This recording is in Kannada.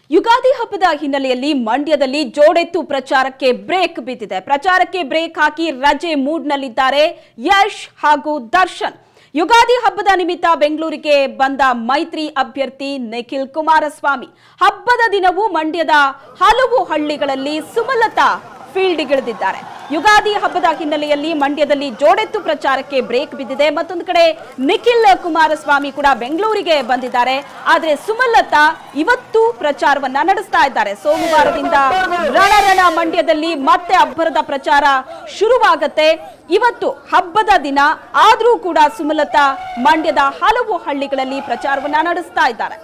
ಯುಗಾದಿ ಹಬ್ಬದ ಹಿನ್ನೆಲೆಯಲ್ಲಿ ಮಂಡ್ಯದಲ್ಲಿ ಜೋಡೆತ್ತು ಪ್ರಚಾರಕ್ಕೆ ಬ್ರೇಕ್ ಬಿದ್ದಿದೆ ಪ್ರಚಾರಕ್ಕೆ ಬ್ರೇಕ್ ಹಾಕಿ ರಜೆ ಮೂಡ್ನಲ್ಲಿದ್ದಾರೆ ಯಶ್ ಹಾಗೂ ದರ್ಶನ್ ಯುಗಾದಿ ಹಬ್ಬದ ನಿಮಿತ್ತ ಬೆಂಗಳೂರಿಗೆ ಬಂದ ಮೈತ್ರಿ ಅಭ್ಯರ್ಥಿ ನಿಖಿಲ್ ಕುಮಾರಸ್ವಾಮಿ ಹಬ್ಬದ ದಿನವೂ ಮಂಡ್ಯದ ಹಲವು ಹಳ್ಳಿಗಳಲ್ಲಿ ಸುಮಲತಾ ಫೀಲ್ಡ್ಗಿಳಿದಿದ್ದಾರೆ ಯುಗಾದಿ ಹಬ್ಬದ ಹಿನ್ನೆಲೆಯಲ್ಲಿ ಮಂಡ್ಯದಲ್ಲಿ ಜೋಡೆತ್ತು ಪ್ರಚಾರಕ್ಕೆ ಬ್ರೇಕ್ ಬಿದ್ದಿದೆ ಮತ್ತೊಂದು ಕಡೆ ನಿಖಿಲ್ ಕುಮಾರಸ್ವಾಮಿ ಕೂಡ ಬೆಂಗಳೂರಿಗೆ ಬಂದಿದ್ದಾರೆ ಆದ್ರೆ ಸುಮಲತಾ ಇವತ್ತು ಪ್ರಚಾರವನ್ನ ನಡೆಸ್ತಾ ಇದ್ದಾರೆ ಸೋಮವಾರದಿಂದ ರಣರಣ ಮಂಡ್ಯದಲ್ಲಿ ಮತ್ತೆ ಅಬ್ಬರದ ಪ್ರಚಾರ ಶುರುವಾಗತ್ತೆ ಇವತ್ತು ಹಬ್ಬದ ದಿನ ಆದ್ರೂ ಕೂಡ ಸುಮಲತಾ ಮಂಡ್ಯದ ಹಲವು ಹಳ್ಳಿಗಳಲ್ಲಿ ಪ್ರಚಾರವನ್ನ ನಡೆಸ್ತಾ ಇದ್ದಾರೆ